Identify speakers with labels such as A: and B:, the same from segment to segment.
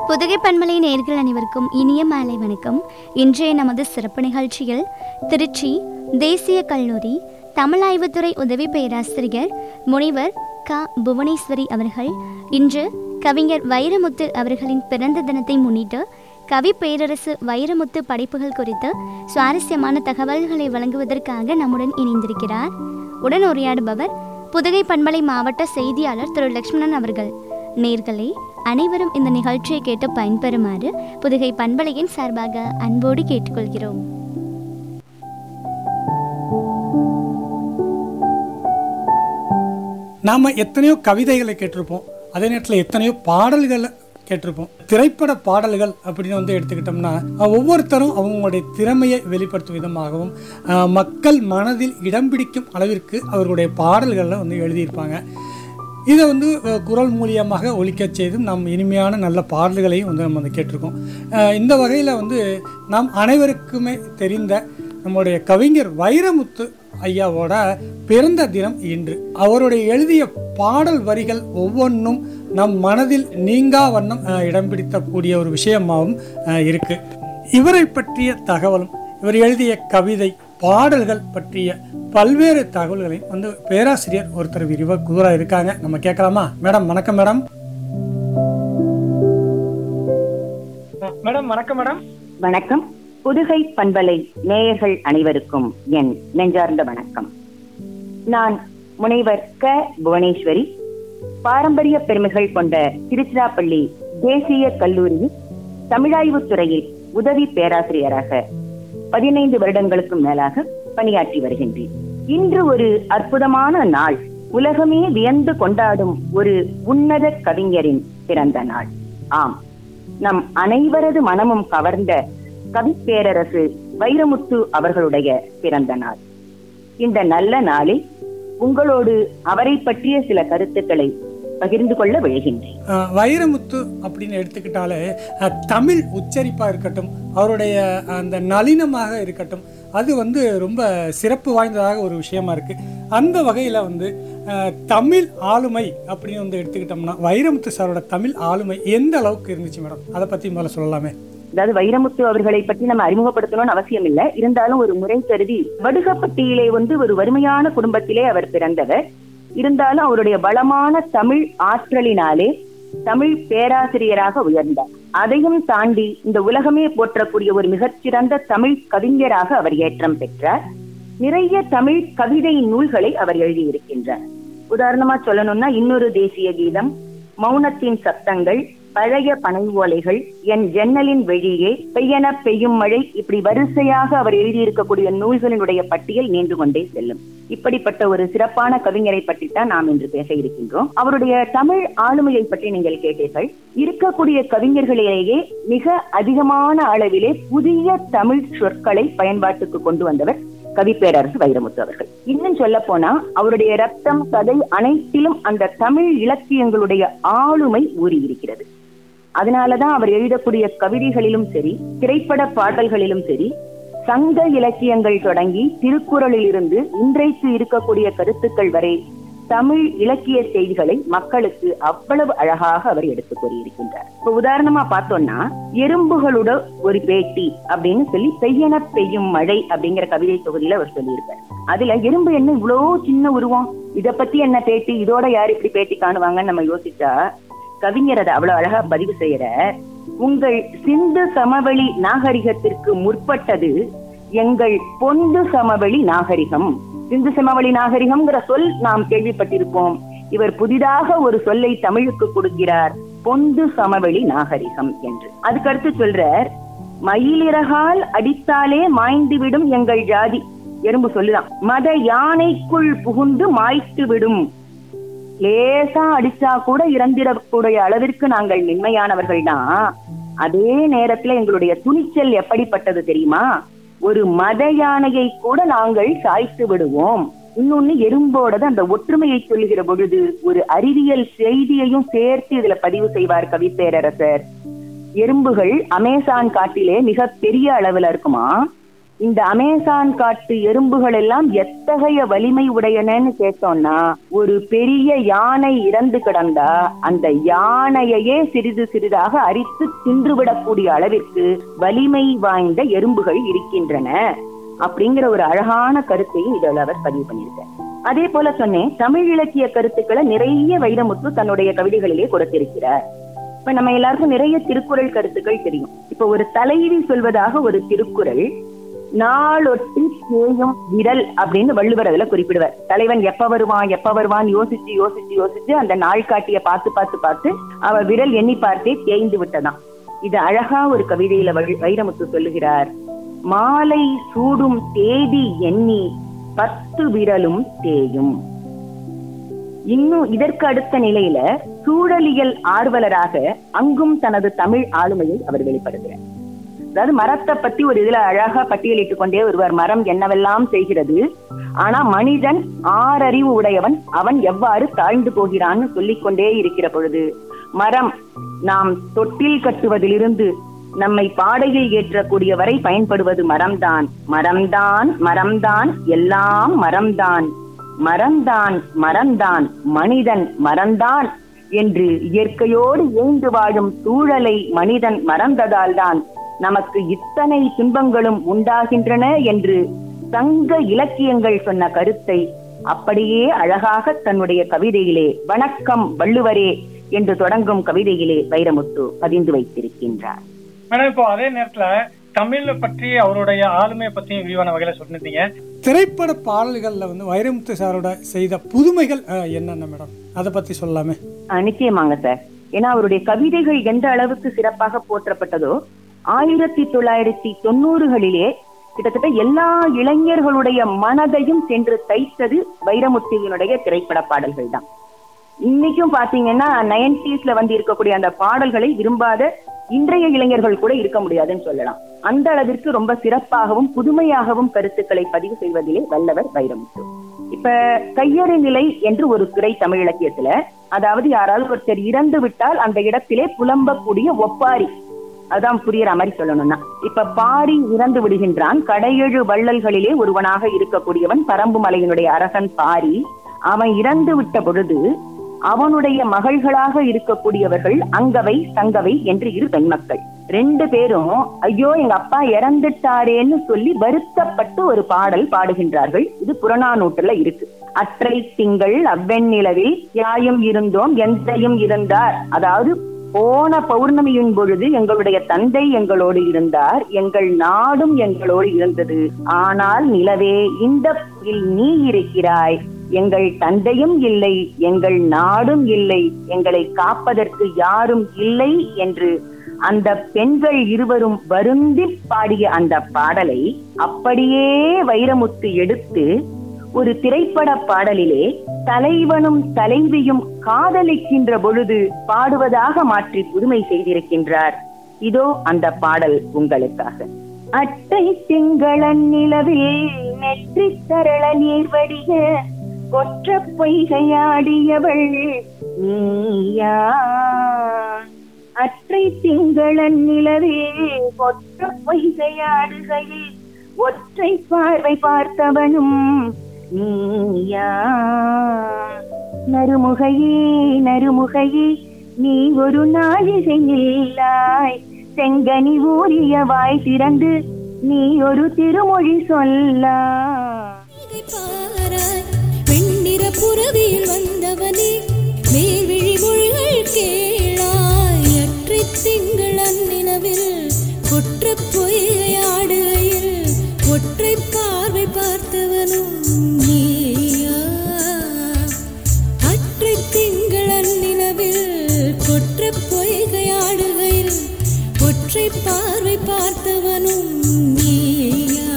A: புதுகை பன்மலை நேர்கள் அனைவருக்கும் இனிய மாலை வணக்கம் இன்றைய நமது சிறப்பு நிகழ்ச்சியில் திருச்சி தேசிய கல்லூரி தமிழ் ஆய்வுத்துறை உதவி பேராசிரியர் முனைவர் க புவனேஸ்வரி அவர்கள் இன்று கவிஞர் வைரமுத்து அவர்களின் பிறந்த தினத்தை முன்னிட்டு கவி பேரரசு வைரமுத்து படைப்புகள் குறித்து சுவாரஸ்யமான தகவல்களை வழங்குவதற்காக நம்முடன் இணைந்திருக்கிறார் உடன் உரையாடுபவர் புதுகை பண்பலை மாவட்ட செய்தியாளர் திரு லக்ஷ்மணன் அவர்கள் நேர்களே அனைவரும் இந்த நிகழ்ச்சியை கேட்டு பயன்பெறுமாறு புதுகை பண்பலையின் சார்பாக அன்போடு கேட்டுக்கொள்கிறோம்
B: நாம் எத்தனையோ கவிதைகளை கேட்டிருப்போம் அதே நேரத்தில் எத்தனையோ பாடல்களை கேட்டிருப்போம் திரைப்பட பாடல்கள் அப்படின்னு வந்து எடுத்துக்கிட்டோம்னா அஹ், ஒவ்வொருத்தரும் அவங்களுடைய திறமையை வெளிப்படுத்தும் விதமாகவும் அஹ், மக்கள் மனதில் இடம் பிடிக்கும் அளவிற்கு அவர்களுடைய பாடல்களை வந்து எழுதியிருப்பாங்க இதை வந்து அஹ், குரல் மூலியமாக ஒலிக்கச் செய்தும் நாம் இனிமையான நல்ல பாடல்களையும் வந்து நம்ம வந்து கேட்டிருக்கோம் அஹ், இந்த வகையில் வந்து நாம் அனைவருக்குமே தெரிந்த நம்முடைய கவிஞர் வைரமுத்து ஐயாவோட பிறந்த தினம் இன்று அவருடைய எழுதிய பாடல் வரிகள் ஒவ்வொன்றும் நம் மனதில் நீங்கா வண்ணம் அஹ், இடம் பிடித்தக்கூடிய ஒரு விஷயமாகவும் அஹ், இருக்கு இவரை பற்றிய தகவலும் இவர் எழுதிய கவிதை பாடல்கள் பற்றிய பல்வேறு தகவல்களையும் வந்து பேராசிரியர் ஒருத்தர் விரிவாக கூற இருக்காங்க நம்ம கேட்கலாமா மேடம் வணக்கம் மேடம் மேடம் வணக்கம் மேடம்
C: வணக்கம் புதுகை பண்பலை நேயர்கள் அனைவருக்கும் என் நெஞ்சார்ந்த வணக்கம் நான் முனைவர் க புவனேஸ்வரி பாரம்பரிய பெருமைகள் கொண்ட திருச்சிராப்பள்ளி தேசிய கல்லூரியில் தமிழாய்வுத் துறையில் உதவி பேராசிரியராக பதினைந்து வருடங்களுக்கும் மேலாக பணியாற்றி வருகின்றேன் இன்று ஒரு அற்புதமான நாள் உலகமே வியந்து கொண்டாடும் ஒரு உன்னத கவிஞரின் பிறந்த நாள் ஆம் நம் அனைவரது மனமும் கவர்ந்த கவிப்பேரரசு வைரமுத்து அவர்களுடைய பிறந்த நாள் இந்த நல்ல நாளில் உங்களோடு அவரை பற்றிய சில கருத்துக்களை பகிர்ந்து கொள்ள விழுகின்றேன்
B: அஹ் வைரமுத்து அப்படின்னு எடுத்துக்கிட்டாலே அஹ் தமிழ் உச்சரிப்பாக இருக்கட்டும் அவருடைய அந்த நளினமாக இருக்கட்டும் அது வந்து ரொம்ப சிறப்பு வாய்ந்ததாக ஒரு விஷயமா இருக்கு அந்த வகையில் வந்து அஹ் தமிழ் ஆளுமை அப்படின்னு வந்து எடுத்துக்கிட்டோம்னா வைரமுத்து சாரோட தமிழ் ஆளுமை எந்த அளவுக்கு இருந்துச்சு மேடம் அதை பற்றி முதல்ல சொல்லலாமே
C: அதாவது வைரமுத்து அவர்களை பற்றி நம்ம அறிமுகப்படுத்தணும்னு அவசியம் இல்லை இருந்தாலும் ஒரு முறை கருதி வடுகப்பட்டியிலே வந்து ஒரு வறுமையான குடும்பத்திலே அவர் பிறந்தவர் இருந்தாலும் அவருடைய வளமான தமிழ் ஆற்றலினாலே தமிழ் பேராசிரியராக உயர்ந்தார் அதையும் தாண்டி இந்த உலகமே போற்றக்கூடிய ஒரு மிகச்சிறந்த தமிழ் கவிஞராக அவர் ஏற்றம் பெற்றார் நிறைய தமிழ் கவிதை நூல்களை அவர் எழுதியிருக்கின்றார் உதாரணமா சொல்லணும்னா இன்னொரு தேசிய கீதம் மௌனத்தின் சத்தங்கள் பழைய பனை ஓலைகள் என் ஜன்னலின் வெளியே பெய்யன பெய்யும் மழை இப்படி வரிசையாக அவர் எழுதியிருக்கக்கூடிய நூல்களினுடைய பட்டியல் நீண்டு கொண்டே செல்லும் இப்படிப்பட்ட ஒரு சிறப்பான கவிஞரை பற்றி தான் நாம் இன்று பேச இருக்கின்றோம் அவருடைய தமிழ் ஆளுமையை பற்றி நீங்கள் கேட்டீர்கள் இருக்கக்கூடிய கவிஞர்களிலேயே மிக அதிகமான அளவிலே புதிய தமிழ் சொற்களை பயன்பாட்டுக்கு கொண்டு வந்தவர் கவிப்பேரரசு வைரமுத்து அவர்கள் இன்னும் சொல்ல போனா அவருடைய ரத்தம் கதை அனைத்திலும் அந்த தமிழ் இலக்கியங்களுடைய ஆளுமை ஊறியிருக்கிறது அதனாலதான் அவர் எழுதக்கூடிய கவிதைகளிலும் சரி திரைப்பட பாடல்களிலும் சரி சங்க இலக்கியங்கள் தொடங்கி திருக்குறளில் இருந்து இன்றைக்கு இருக்கக்கூடிய கருத்துக்கள் வரை தமிழ் இலக்கிய செய்திகளை மக்களுக்கு அவ்வளவு அழகாக அவர் எடுத்து கூறியிருக்கின்றார் இப்ப உதாரணமா பார்த்தோம்னா எறும்புகளோட ஒரு பேட்டி அப்படின்னு சொல்லி பெய்யன பெய்யும் மழை அப்படிங்கிற கவிதை தொகுதியில அவர் சொல்லியிருப்பார் அதுல எறும்பு என்ன இவ்வளோ சின்ன உருவம் இத பத்தி என்ன பேட்டி இதோட யார் இப்படி பேட்டி காணுவாங்கன்னு நம்ம யோசிச்சா கவிஞர் அதை அவ்வளவு அழகா பதிவு செய்யற உங்கள் சிந்து சமவெளி நாகரிகத்திற்கு முற்பட்டது எங்கள் பொந்து சமவெளி நாகரிகம் சிந்து சமவெளி நாகரிகம்ங்கிற சொல் நாம் கேள்விப்பட்டிருப்போம் இவர் புதிதாக ஒரு சொல்லை தமிழுக்கு கொடுக்கிறார் பொந்து சமவெளி நாகரிகம் என்று அதுக்கடுத்து சொல்றார் மயிலிறகால் அடித்தாலே மாய்ந்துவிடும் எங்கள் ஜாதி எறும்பு சொல்லுதான் மத யானைக்குள் புகுந்து மாய்த்து விடும் லேசா அடிச்சா கூட இறந்திடக்கூடிய அளவிற்கு நாங்கள் மென்மையானவர்கள் தான் அதே நேரத்துல எங்களுடைய துணிச்சல் எப்படிப்பட்டது தெரியுமா ஒரு மத யானையை கூட நாங்கள் சாய்த்து விடுவோம் இன்னொன்னு எறும்போடது அந்த ஒற்றுமையை சொல்லுகிற பொழுது ஒரு அறிவியல் செய்தியையும் சேர்த்து இதுல பதிவு செய்வார் கவிப்பேரரசர் எறும்புகள் அமேசான் காட்டிலே மிக பெரிய அளவுல இருக்குமா இந்த அமேசான் காட்டு எறும்புகள் எல்லாம் எத்தகைய வலிமை உடையனன்னு கேட்டோம்னா ஒரு பெரிய யானை இறந்து கிடந்தா அந்த யானையையே சிறிது சிறிதாக அரித்து தின்றுவிடக்கூடிய அளவிற்கு வலிமை வாய்ந்த எறும்புகள் இருக்கின்றன அப்படிங்கிற ஒரு அழகான கருத்தையும் இதில் அவர் பதிவு பண்ணியிருக்கார் அதே போல சொன்னேன் தமிழ் இலக்கிய கருத்துக்களை நிறைய வைரமுத்து தன்னுடைய கவிதைகளிலே கொடுத்திருக்கிறார் இப்ப நம்ம எல்லாருக்கும் நிறைய திருக்குறள் கருத்துக்கள் தெரியும் இப்ப ஒரு தலைவி சொல்வதாக ஒரு திருக்குறள் நாளொட்டி தேயும் விரல் அப்படின்னு வள்ளுவர் அதுல குறிப்பிடுவார் தலைவன் எப்ப வருவான் எப்ப வருவான் யோசிச்சு யோசிச்சு யோசிச்சு அந்த நாள் காட்டிய பார்த்து பார்த்து பார்த்து அவ விரல் எண்ணி பார்த்தே தேய்ந்து விட்டதாம் இது அழகா ஒரு கவிதையில வள்- வைரமுத்து சொல்லுகிறார் மாலை சூடும் தேதி எண்ணி பத்து விரலும் தேயும் இன்னும் இதற்கு அடுத்த நிலையில சூழலியல் ஆர்வலராக அங்கும் தனது தமிழ் ஆளுமையை அவர் வெளிப்படுத்துகிறார் அதாவது மரத்தை பத்தி ஒரு இதுல அழகா பட்டியலிட்டுக் கொண்டே வருவார் மரம் என்னவெல்லாம் செய்கிறது ஆனா மனிதன் ஆறறிவு உடையவன் அவன் எவ்வாறு தாழ்ந்து போகிறான்னு சொல்லிக் கொண்டே இருக்கிற பொழுது மரம் நாம் தொட்டில் கட்டுவதிலிருந்து நம்மை பாடையில் ஏற்றக்கூடிய வரை பயன்படுவது மரம்தான் மரம்தான் மரம்தான் எல்லாம் மரம்தான் மரம்தான் மரம்தான் மனிதன் மறந்தான் என்று இயற்கையோடு இயைந்து வாழும் சூழலை மனிதன் மறந்ததால்தான் நமக்கு இத்தனை துன்பங்களும் உண்டாகின்றன என்று சங்க இலக்கியங்கள் சொன்ன கருத்தை அப்படியே அழகாக தன்னுடைய கவிதையிலே வணக்கம் வள்ளுவரே என்று தொடங்கும் கவிதையிலே வைரமுத்து பதிந்து வைத்திருக்கின்றார்
D: மேடம் இப்போ அதே நேரத்துல தமிழ பற்றி அவருடைய ஆளுமையை பத்தியும் விரிவான வகையில சொல்லிருந்தீங்க
B: திரைப்பட பாடல்கள்ல வந்து வைரமுத்து சாரோட செய்த புதுமைகள் அஹ், என்னென்ன மேடம் அதை பத்தி சொல்லலாமே
C: ஆஹ் நிச்சயமாங்க சார் ஏன்னா அவருடைய கவிதைகள் எந்த அளவுக்கு சிறப்பாக போற்றப்பட்டதோ ஆயிரத்தி தொள்ளாயிரத்தி தொண்ணூறுகளிலே கிட்டத்தட்ட எல்லா இளைஞர்களுடைய மனதையும் சென்று தைத்தது வைரமுத்துவினுடைய திரைப்பட பாடல்கள் தான் இன்னைக்கும் பாத்தீங்கன்னா நைன்டிஸ்ல வந்து இருக்கக்கூடிய அந்த பாடல்களை விரும்பாத இன்றைய இளைஞர்கள் கூட இருக்க முடியாதுன்னு சொல்லலாம் அந்த அளவிற்கு ரொம்ப சிறப்பாகவும் புதுமையாகவும் கருத்துக்களை பதிவு செய்வதிலே வல்லவர் வைரமுத்து இப்ப கையறு நிலை என்று ஒரு துறை தமிழ் இலக்கியத்துல அதாவது யாராவது ஒருத்தர் இறந்து விட்டால் அந்த இடத்திலே புலம்பக்கூடிய ஒப்பாரி அதான் புரியுற மாதிரி சொல்லணும்னா இப்ப பாரி இறந்து விடுகின்றான் கடையெழு வள்ளல்களிலே ஒருவனாக இருக்கக்கூடியவன் பரம்பு மலையினுடைய அரசன் பாரி அவன் இறந்து விட்ட பொழுது அவனுடைய மகள்களாக இருக்கக்கூடியவர்கள் அங்கவை தங்கவை என்று இரு பெண்மக்கள் ரெண்டு பேரும் ஐயோ எங்க அப்பா இறந்துட்டாரேன்னு சொல்லி வருத்தப்பட்டு ஒரு பாடல் பாடுகின்றார்கள் இது புறநானூற்றுல இருக்கு அற்றை திங்கள் அவ்வெண்ணிலவில் யாயும் இருந்தோம் எந்தையும் இருந்தார் அதாவது போன பௌர்ணமியின் பொழுது எங்களுடைய தந்தை எங்களோடு இருந்தார் எங்கள் நாடும் எங்களோடு இருந்தது ஆனால் நிலவே இந்த புகில் நீ இருக்கிறாய் எங்கள் தந்தையும் இல்லை எங்கள் நாடும் இல்லை எங்களை காப்பதற்கு யாரும் இல்லை என்று அந்த பெண்கள் இருவரும் வருந்தி பாடிய அந்த பாடலை அப்படியே வைரமுத்து எடுத்து ஒரு திரைப்பட பாடலிலே தலைவனும் தலைவியும் காதலிக்கின்ற பொழுது பாடுவதாக மாற்றி புதுமை செய்திருக்கின்றார் இதோ அந்த பாடல் உங்களுக்காக அட்டை திங்களன் நிலவில் நெற்றி தரள நீர் வடிய கொற்ற பொய்கையாடியவள் நீயா அற்றை திங்களன் நிலவே கொற்ற பொய்கையாடுகையில் ஒற்றை பார்வை பார்த்தவனும் நீயா நறுமுகையே நறுமுகையே நீ ஒரு நாழிகை நில்லாய் செங்கனி ஊறிய வாய் திறந்து நீ ஒரு திருமொழி சொல்லாய்
E: இதை பாராய் வெண்ணிற புறவியில் வந்தவனே மேல்விழி மொழிகள் கேளாய் அற்றை திங்கள் அந்நிலவில் கொற்ற பொய்கையாடுகையில் ஒற்றை பார்வை பார்த்தவனும் நீயா அற்றை திங்கள் அந்நிலவில் கொற்ற பொய்கையாடுகையில் ஒற்றை பார்வை பார்த்தவனும் நீயா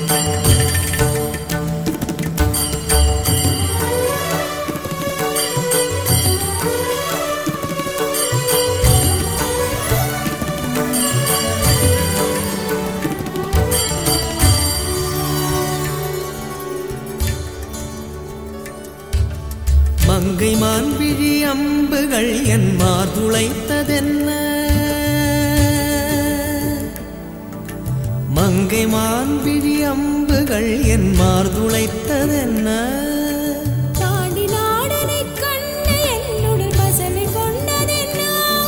F: மங்கை மான்விழி அம்புகள் என் மார்துளைத்ததென்ன மங்கை மான்விழி அம்புகள் என் மார்துளைத்ததென்ன
E: தாண்டி நாடனை கண்டு என்னுடன் பசமை கொண்டதென்ன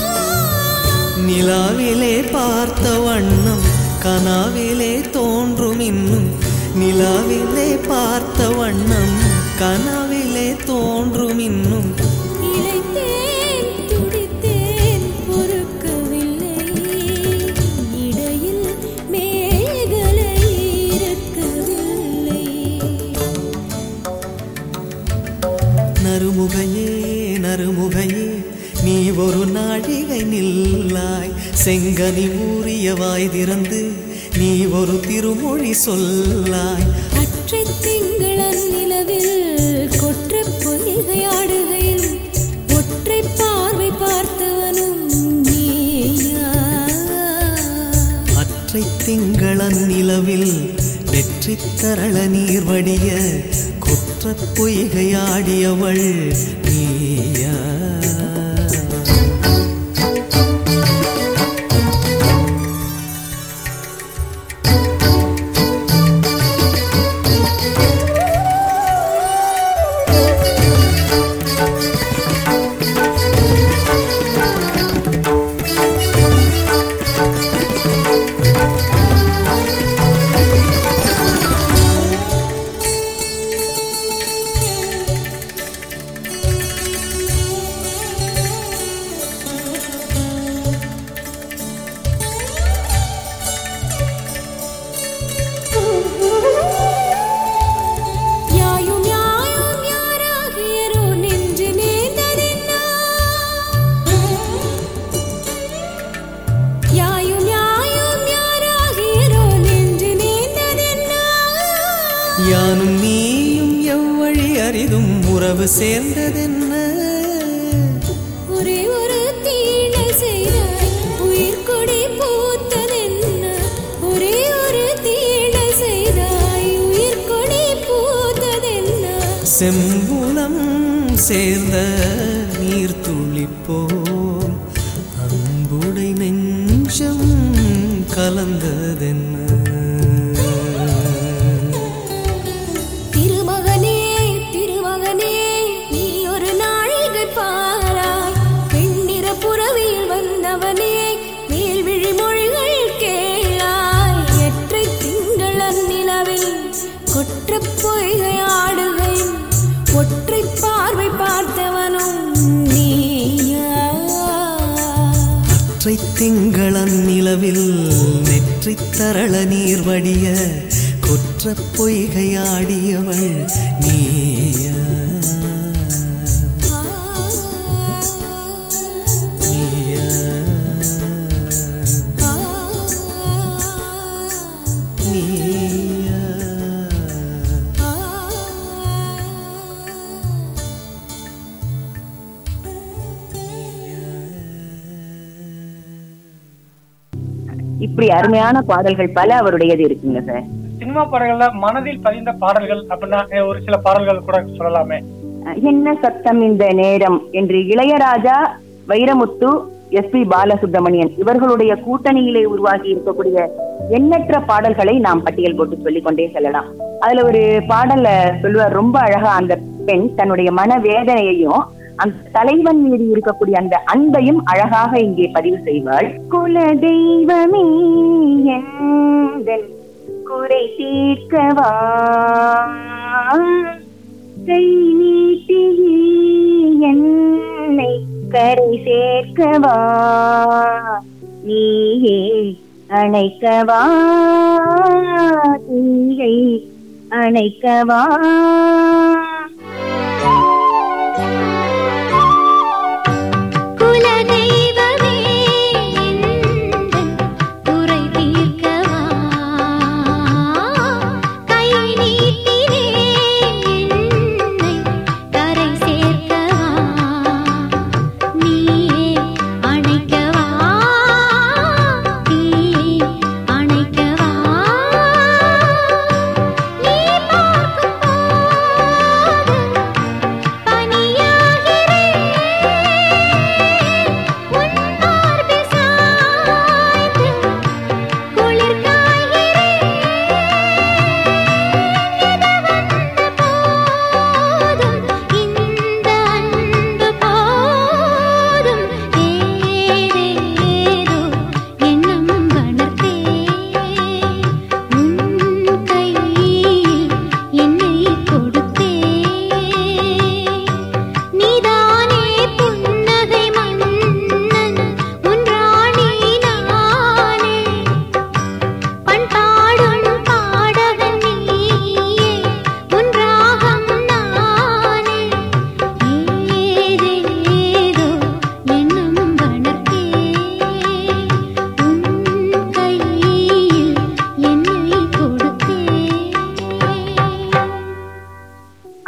F: நிலாவிலே பார்த்த வண்ணம் கனாவிலே தோன்றும் இன்னும் நிலாவிலே பார்த்த வண்ணம் கனாவிலே தோன்றும் இன்னும்
E: இளைத்தேன் துடித்தேன் பொறுக்கவில்லை இடையில் மேகலை இருக்கவில்லை
F: நறுமுகையே நறுமுகையே நீ ஒரு நாழிகை நில்லாய் செங்கனி ஊறிய வாய் திறந்து நீ ஒரு திருமொழி சொல்லாய்
E: அற்றை திங்களன் நிலவில் கொற்ற பொய்கையாடுகையில் ஒற்றை பார்வை பார்த்தவனும் நீயா
F: அற்றை திங்களன் நிலவில் வெற்றி தரள நீர் வடிய குற்றப் பொய்கையாடியவள் நீயா
E: யாயும் யாயும் யாராகியரோ நெஞ்சு நேர்ந்ததென்னா யாயும் யாயும் யாராகியரோ நெஞ்சு நேர்ந்ததென்னா
F: யானும் நீயும் எவ்வழி அரிதும் உறவு சேர்ந்ததென்ன
E: ஒரே ஒரு தீழை செய்தாய் உயிர் கொடி பூத்ததென்ன ஒரே ஒரு தீழை செய்தாய் உயிர் கொடி பூத்ததென்ன
F: செம்புலம் சேர்ந்த நீர் துளிப்போம் அன்புடை நெஞ்சம் கலந்ததென்ன
E: திருமகனே திருமகனே நீ ஒரு நாழிகை பாராய் பெண்ணிற புறவியில் வந்தவனே மேல்விழி மொழிகள் கேளாய் எற்றை திங்களன் நிலவில் கொற்ற பொய்கை ஆடுகை ஒற்றை பார்வை பார்த்தவனும் நீயா
F: அற்றை திங்களன் நிலவில் நெற்றி தரள நீர் வடிய குற்ற பொய்கையாடியவள் நீயா நீயா நீயா
C: இப்படி அருமையான பாடல்கள் பல அவருடையது இருக்குங்க சார்
D: சினிமா பாடல்கள்ல மனதில் பதிந்த பாடல்கள் அப்படின்னா அஹ், ஒரு சில பாடல்கள் கூட சொல்லலாமே
C: என்ன சத்தம் இந்த நேரம் என்று இளையராஜா வைரமுத்து எஸ் பி பாலசுப்ரமணியன் இவர்களுடைய கூட்டணியிலே உருவாகி இருக்கக்கூடிய எண்ணற்ற பாடல்களை நாம் பட்டியல் போட்டு சொல்லிக் கொண்டே செல்லலாம் அதுல ஒரு பாடல்ல சொல்லுவார் ரொம்ப அழகா அந்த பெண் தன்னுடைய மன வேதனையையும் அந்த தலைவன் மீது இருக்கக்கூடிய அந்த அன்பையும் அழகாக இங்கே பதிவு செய்வாள் குல தெய்வமே எந்தன் குறை தீர்க்கவா கை நீட்டி என்னை கரை சேர்க்கவா நீயே அணைக்கவா தீயை அணைக்கவா
E: குலதெய்வமே எந்தன் குறை தீர்க்கவா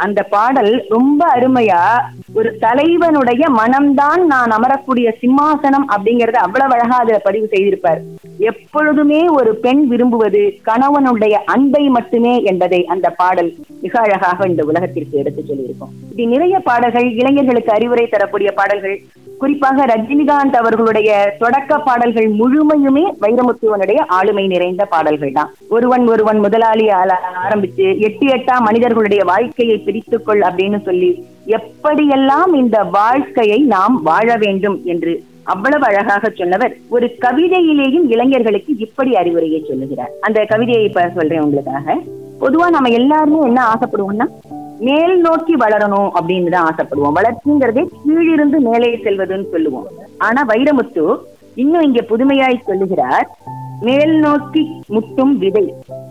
C: அந்த பாடல் ரொம்ப அருமையா ஒரு தலைவனுடைய மனம்தான் நான் அமரக்கூடிய சிம்மாசனம் அப்படிங்கறத அவ்வளவு அழகா அதுல பதிவு செய்திருப்பார் எப்பொழுதுமே ஒரு பெண் விரும்புவது கணவனுடைய அன்பை மட்டுமே என்பதை அந்த பாடல் மிக அழகாக இந்த உலகத்திற்கு எடுத்து சொல்லியிருக்கும் இப்படி நிறைய பாடல்கள் இளைஞர்களுக்கு அறிவுரை தரக்கூடிய பாடல்கள் குறிப்பாக ரஜினிகாந்த் அவர்களுடைய தொடக்க பாடல்கள் முழுமையுமே வைரமுத்துவனுடைய ஆளுமை நிறைந்த பாடல்கள் தான் ஒருவன் ஒருவன் முதலாளி ஆல- ஆரம்பிச்சு எட்டு எட்டா மனிதர்களுடைய வாழ்க்கையை பிரித்துக்கொள் அப்படின்னு சொல்லி எப்படியெல்லாம் இந்த வாழ்க்கையை நாம் வாழ வேண்டும் என்று அவ்வளவு அழகாக சொன்னவர் ஒரு கவிதையிலேயும் இளைஞர்களுக்கு இப்படி அறிவுரையை சொல்லுகிறார் அந்த கவிதையை இப்ப சொல்றேன் உங்களுக்காக பொதுவா நம்ம எல்லாருமே என்ன ஆசைப்படுவோம்னா மேல் நோக்கி வளரணும் அப்படின்னு தான் ஆசைப்படுவோம் வளர்ச்சிங்கிறதே கீழிருந்து மேலே செல்வதுன்னு சொல்லுவோம் ஆனா வைரமுத்து இன்னும் இங்க புதுமையாய் சொல்லுகிறார் மேல் நோக்கி முட்டும் விதை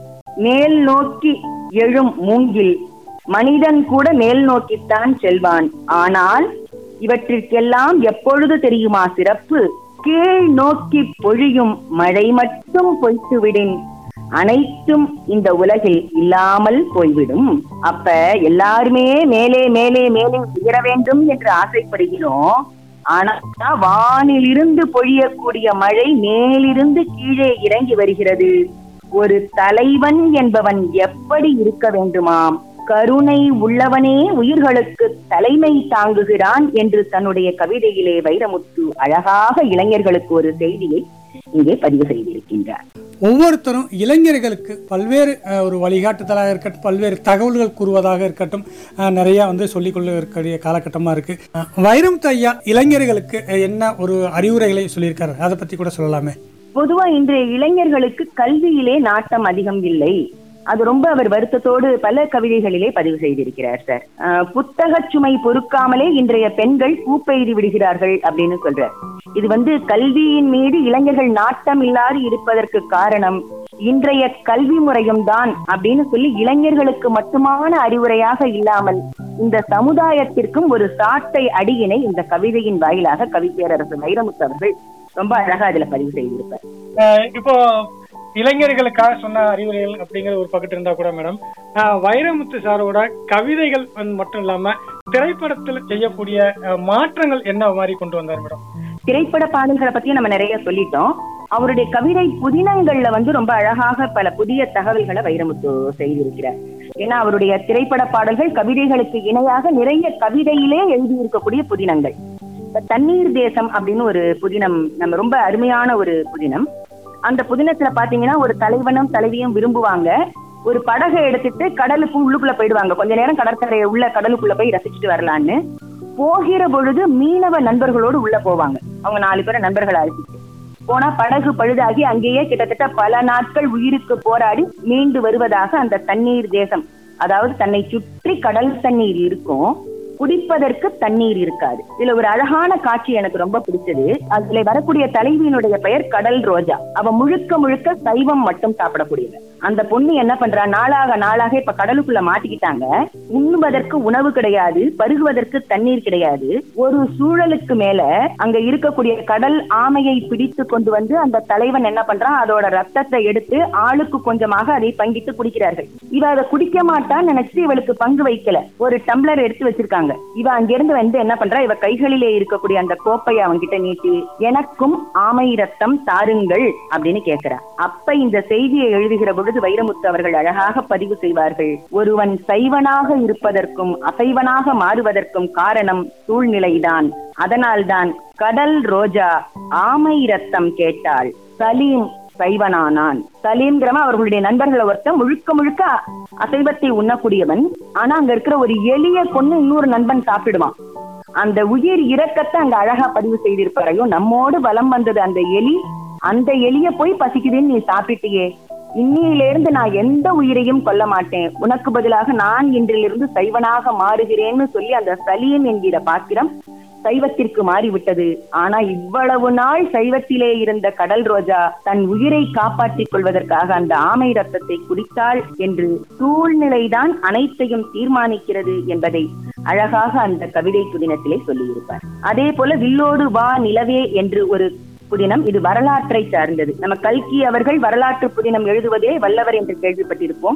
C: மேல் நோக்கி எழும் மூங்கில் மனிதன் கூட மேல் நோக்கித்தான் செல்வான் ஆனால் இவற்றிற்கெல்லாம் எப்பொழுது தெரியுமா சிறப்பு கீழ் நோக்கி பொழியும் மழை மட்டும் பொய்த்து விடின் அனைத்தும் இந்த உலகில் இல்லாமல் போய்விடும் அப்ப எல்லாருமே மேலே மேலே மேலே உயர வேண்டும் என்று ஆசைப்படுகிறோம் ஆனா வானிலிருந்து பொழியக்கூடிய மழை மேலிருந்து கீழே இறங்கி வருகிறது ஒரு தலைவன் என்பவன் எப்படி இருக்க வேண்டுமாம் கருணை உள்ளவனே உயிர்களுக்கு தலைமை தாங்குகிறான் என்று தன்னுடைய கவிதையிலே வைரமுத்து அழகாக இளைஞர்களுக்கு ஒரு செய்தியை இங்கே பதிவு செய்திருக்கின்றார்
B: ஒவ்வொருத்தரும் இளைஞர்களுக்கு பல்வேறு அஹ், ஒரு வழிகாட்டுதலாக இருக்கட்டும் பல்வேறு தகவல்கள் கூறுவதாக இருக்கட்டும் அஹ், நிறைய வந்து சொல்லிக்கொள்ள இருக்கக்கூடிய காலகட்டமாக இருக்கு அஹ், வைரமுத்து ஐயா இளைஞர்களுக்கு அஹ், என்ன ஒரு அறிவுரைகளை சொல்லியிருக்காரு அதை பத்தி கூட சொல்லலாமே
C: பொதுவா இன்றைய இளைஞர்களுக்கு கல்வியிலே நாட்டம் அதிகம் இல்லை அது ரொம்ப அவர் வருத்தத்தோடு பல கவிதைகளிலே பதிவு செய்திருக்கிறார் சார் அஹ், புத்தகச் சுமை பொறுக்காமலே இன்றைய பெண்கள் பூப்பெய்து விடுகிறார்கள் அப்படின்னு சொல்றார் இது வந்து கல்வியின் மீது இளைஞர்கள் நாட்டம் இல்லாது இருப்பதற்கு காரணம் இன்றைய கல்வி முறையும் தான் அப்படின்னு சொல்லி இளைஞர்களுக்கு மட்டுமான அறிவுரையாக இல்லாமல் இந்த சமுதாயத்திற்கும் ஒரு சாட்டை அடியினை இந்த கவிதையின் வாயிலாக கவிப்பேரரசு வைரமுத்து அவர்கள் ரொம்ப அழகா இதுல பதிவு செய்திருப்பார்
D: அஹ் இப்போ இளைஞர்களுக்காக சொன்ன அறிவுரைகள் அப்படிங்கிற ஒரு பக்கத்து இருந்தா கூட மேடம் அஹ் வைரமுத்து சாரோட கவிதைகள் வந்து மட்டும் இல்லாம திரைப்படத்தில் செய்யக்கூடிய அஹ், மாற்றங்கள் என்ன மாதிரி கொண்டு வந்தார் மேடம்
C: திரைப்பட பாடல்களை பத்தி நம்ம நிறைய சொல்லிட்டோம் அவருடைய கவிதை புதினங்கள்ல வந்து ரொம்ப அழகாக பல புதிய தகவல்களை வைரமுத்து செய்திருக்கிறார் ஏன்னா அவருடைய திரைப்பட பாடல்கள் கவிதைகளுக்கு இணையாக நிறைய கவிதையிலே எழுதியிருக்கக்கூடிய புதினங்கள் இப்ப தண்ணீர் தேசம் அப்படின்னு ஒரு புதினம் நம்ம ரொம்ப அருமையான ஒரு புதினம் அந்த புதினத்துல பாத்தீங்கன்னா ஒரு தலைவனும் தலைவியும் விரும்புவாங்க ஒரு படகை எடுத்துட்டு கடலுக்கு உள்ளுக்குள்ள போயிடுவாங்க கொஞ்ச நேரம் கடற்கரை உள்ள கடலுக்குள்ள போய் ரசிச்சுட்டு வரலான்னு போகிற பொழுது மீனவ நண்பர்களோடு உள்ள போவாங்க அவங்க நாலு பேரை நண்பர்கள் அழைச்சிட்டு போனா படகு பழுதாகி அங்கேயே கிட்டத்தட்ட பல நாட்கள் உயிருக்கு போராடி மீண்டு வருவதாக அந்த தண்ணீர் தேசம் அதாவது தன்னை சுற்றி கடல் தண்ணீர் இருக்கும் குடிப்பதற்கு தண்ணீர் இருக்காது இதுல ஒரு அழகான காட்சி எனக்கு ரொம்ப பிடிச்சது அதுல வரக்கூடிய தலைவியினுடைய பெயர் கடல் ரோஜா அவ முழுக்க முழுக்க சைவம் மட்டும் சாப்பிடக்கூடியவ அந்த பொண்ணு என்ன பண்றா நாளாக நாளாக இப்ப கடலுக்குள்ள மாட்டிக்கிட்டாங்க உண்ணுவதற்கு உணவு கிடையாது பருகுவதற்கு தண்ணீர் கிடையாது ஒரு சூழலுக்கு மேல அங்க இருக்கக்கூடிய கடல் ஆமையை பிடித்து கொண்டு வந்து அந்த தலைவன் என்ன பண்றான் அதோட ரத்தத்தை எடுத்து ஆளுக்கு கொஞ்சமாக அதை பங்கிட்டு குடிக்கிறார்கள் இவ அதை குடிக்க மாட்டான்னு நினைச்சு இவளுக்கு பங்கு வைக்கல ஒரு டம்ளர் எடுத்து வச்சிருக்காங்க இவ அங்கிருந்து வந்து என்ன பண்றா இவ கைகளிலே இருக்கக்கூடிய அந்த கோப்பையை அவன்கிட்ட நீட்டி எனக்கும் ஆமை ரத்தம் தாருங்கள் அப்படின்னு கேட்கிறா அப்ப இந்த செய்தியை எழுதுகிற பொழுது வைரமுத்து அவர்கள் அழகாக பதிவு செய்வார்கள் ஒருவன் சைவனாக இருப்பதற்கும் அசைவனாக மாறுவதற்கும் காரணம் சூழ்நிலைதான் அதனால்தான் கடல் ரோஜா ஆமை ரத்தம் கேட்டாள் சலீம் சைவனானான் சலீம்ங்கிறவன் அவர்களுடைய நண்பர்களை ஒருத்தன் முழுக்க முழுக்க அசைவத்தை உண்ணக்கூடியவன் ஆனா அங்க இருக்கிற ஒரு எளிய பொண்ணு இன்னொரு நண்பன் சாப்பிடுவான் அந்த உயிர் இரக்கத்தை அங்க அழகா பதிவு செய்திருப்பார் ஐயோ நம்மோடு வலம் வந்தது அந்த எலி அந்த எலிய போய் பசிக்குதுன்னு நீ சாப்பிட்டியே இன்னிலிருந்து நான் எந்த உயிரையும் கொல்ல மாட்டேன் உனக்கு பதிலாக நான் இன்றிலிருந்து சைவனாக மாறுகிறேன்னு சொல்லி அந்த சலீம் என்கிற பாத்திரம் சைவத்திற்கு மாறிவிட்டது ஆனா இவ்வளவு நாள் சைவத்திலே இருந்த கடல் ரோஜா தன் உயிரை காப்பாற்றிக் கொள்வதற்காக அந்த ஆமை ரத்தத்தை குடித்தாள் என்று சூழ்நிலைதான் அனைத்தையும் தீர்மானிக்கிறது என்பதை அழகாக அந்த கவிதை புதினத்திலே சொல்லியிருப்பார் அதே போல வில்லோடு வா நிலவே என்று ஒரு புதினம் இது வரலாற்றை சார்ந்தது நம்ம கல்கி அவர்கள் வரலாற்று புதினம் எழுதுவதே வல்லவர் என்று கேள்விப்பட்டிருப்போம்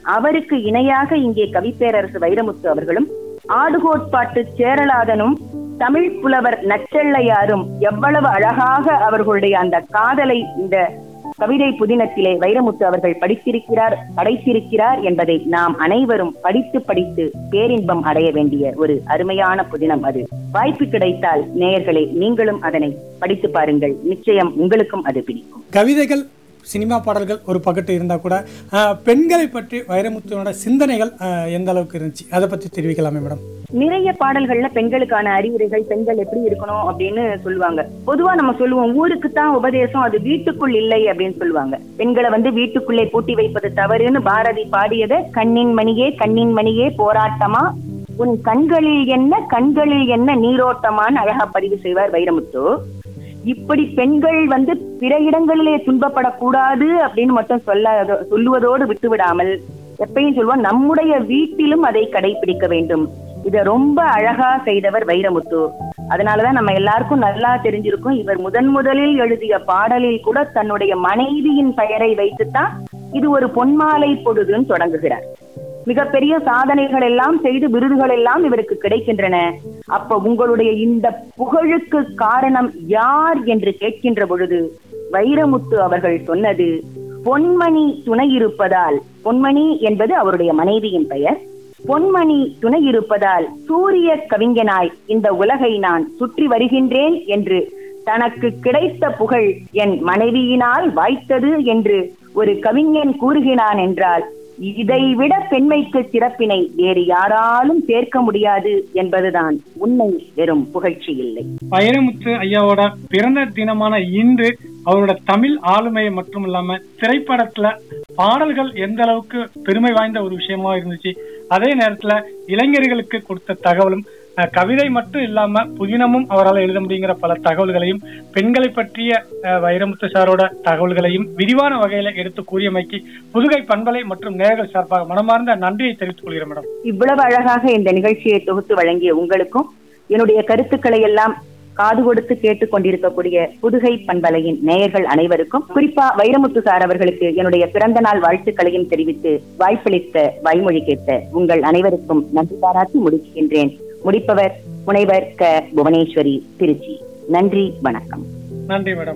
C: அவருக்கு இணையாக இங்கே கவிப்பேரரசு வைரமுத்து அவர்களும் ஆடுகோட்பாட்டு சேரலாதனும் தமிழ் புலவர் நச்செள்ளையாரும் எவ்வளவு அழகாக அவர்களுடைய அந்த காதலை இந்த கவிதை புதினத்திலே வைரமுத்து அவர்கள் படித்திருக்கிறார் படைத்திருக்கிறார் என்பதை நாம் அனைவரும் படித்து படித்து பேரின்பம் அடைய வேண்டிய ஒரு அருமையான புதினம் அது வாய்ப்பு கிடைத்தால் நேயர்களே நீங்களும் அதனை படித்து பாருங்கள் நிச்சயம் உங்களுக்கும் அது பிடிக்கும்
B: கவிதைகள் சினிமா பாடல்கள் ஒரு பக்கத்து இருந்தால் கூட ஆஹ், பெண்களை பற்றி வைரமுத்துவனோட சிந்தனைகள் ஆஹ், எந்த அளவுக்கு இருந்துச்சு அதை பற்றி தெரிவிக்கலாமே மேடம்
C: நிறைய பாடல்கள்ல பெண்களுக்கான அறிவுரைகள் பெண்கள் எப்படி இருக்கணும் அப்படின்னு சொல்லுவாங்க பொதுவா நம்ம சொல்லுவோம் ஊருக்கு தான் உபதேசம் அது வீட்டுக்குள் இல்லை அப்படின்னு சொல்லுவாங்க பெண்களை வந்து வீட்டுக்குள்ளே பூட்டி வைப்பது தவறுன்னு பாரதி பாடியத கண்ணின் மணியே கண்ணின் மணியே போராட்டமா உன் கண்களில் என்ன கண்களில் என்ன நீரோட்டமான்னு அழகா பதிவு செய்வார் வைரமுத்து இப்படி பெண்கள் வந்து பிற இடங்களிலே துன்பப்படக்கூடாது அப்படின்னு மட்டும் சொல்ல சொல்லுவதோடு விட்டு விடாமல் எப்பயும் சொல்லுவோம் நம்முடைய வீட்டிலும் அதை கடைபிடிக்க வேண்டும் இத ரொம்ப அழகா செய்தவர் வைரமுத்து அதனாலதான் நம்ம எல்லாருக்கும் நல்லா தெரிஞ்சிருக்கும் இவர் முதன் முதலில் எழுதிய பாடலில் கூட தன்னுடைய மனைவியின் பெயரை வைத்துத்தான் இது ஒரு பொன்மாலை பொழுதுன்னு தொடங்குகிறார் மிகப்பெரிய சாதனைகள் எல்லாம் செய்து விருதுகள் எல்லாம் இவருக்கு கிடைக்கின்றன அப்ப உங்களுடைய இந்த புகழுக்கு காரணம் யார் என்று கேட்கின்ற பொழுது வைரமுத்து அவர்கள் சொன்னது பொன்மணி துணை இருப்பதால் பொன்மணி என்பது அவருடைய மனைவியின் பெயர் பொன்மணி துணை இருப்பதால் சூரிய கவிஞனாய் இந்த உலகை நான் சுற்றி வருகின்றேன் என்று தனக்கு கிடைத்த புகழ் என் மனைவியினால் வாய்த்தது என்று ஒரு கவிஞன் கூறுகிறான் என்றால் இதைவிட பெண்மைக்கு சிறப்பினை வேறு யாராலும் சேர்க்க முடியாது என்பதுதான் உண்மை வெறும் புகழ்ச்சி இல்லை
D: வைரமுத்து ஐயாவோட பிறந்த தினமான இன்று அவரோட தமிழ் ஆளுமையை மட்டும் இல்லாம திரைப்படத்துல பாடல்கள் எந்த அளவுக்கு பெருமை வாய்ந்த ஒரு விஷயமா இருந்துச்சு அதே நேரத்துல இளைஞர்களுக்கு கொடுத்த தகவலும் அஹ், கவிதை மட்டும் இல்லாம புதினமும் அவரால் எழுத முடியுங்கிற பல தகவல்களையும் பெண்களை பற்றிய அஹ், வைரமுத்து சாரோட தகவல்களையும் விரிவான வகையில எடுத்து கூறியமைக்கு புதுகை பண்பலை மற்றும் நேயர்கள் சார்பாக மனமார்ந்த நன்றியை தெரிவித்துக் கொள்கிறேன் மேடம்
C: இவ்வளவு அழகாக இந்த நிகழ்ச்சியை தொகுத்து வழங்கிய உங்களுக்கும் என்னுடைய கருத்துக்களை எல்லாம் காது கொடுத்து கேட்டுக் கொண்டிருக்கக்கூடிய புதுகை பண்பலையின் நேயர்கள் அனைவருக்கும் குறிப்பா வைரமுத்து சார் அவர்களுக்கு என்னுடைய பிறந்த நாள் வாழ்த்துக்களையும் தெரிவித்து வாய்ப்பளித்த வாய்மொழி கேட்ட உங்கள் அனைவருக்கும் நன்றி பாராட்டி முடிக்கின்றேன் முடிப்பவர் முனைவர் க புவனேஸ்வரி திருச்சி நன்றி வணக்கம்
D: நன்றி மேடம்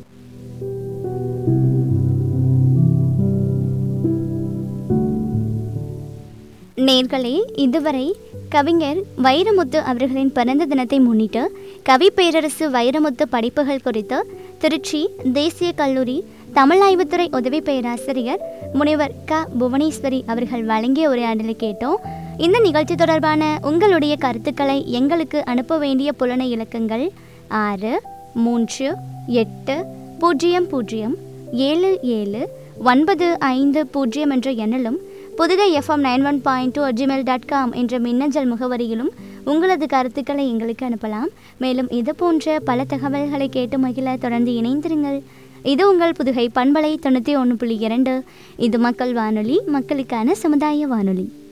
A: நேர்களே இதுவரை கவிஞர் வைரமுத்து அவர்களின் பிறந்த தினத்தை முன்னிட்டு கவி பேரரசு வைரமுத்து படைப்புகள் குறித்து திருச்சி தேசிய கல்லூரி தமிழ் ஆய்வுத்துறை உதவி பேராசிரியர் முனைவர் க புவனேஸ்வரி அவர்கள் வழங்கிய உரையாடலை கேட்டோம் இந்த நிகழ்ச்சி தொடர்பான உங்களுடைய கருத்துக்களை எங்களுக்கு அனுப்ப வேண்டிய புலன இலக்கங்கள் ஆறு மூன்று எட்டு பூஜ்ஜியம் பூஜ்ஜியம் ஏழு ஏழு ஒன்பது ஐந்து பூஜ்ஜியம் என்ற எண்ணிலும் Pudugai FM nine one point two Gmail dot com என்ற மின்னஞ்சல் முகவரியிலும் உங்களது கருத்துக்களை எங்களுக்கு அனுப்பலாம் மேலும் இது போன்ற பல தகவல்களை கேட்டு மகிழ தொடர்ந்து இணைந்திருங்கள் இது உங்கள் புதுகை பண்பலை தொண்ணூற்றி ஒன்று புள்ளி இரண்டு இது மக்கள் வானொலி மக்களுக்கான சமுதாய வானொலி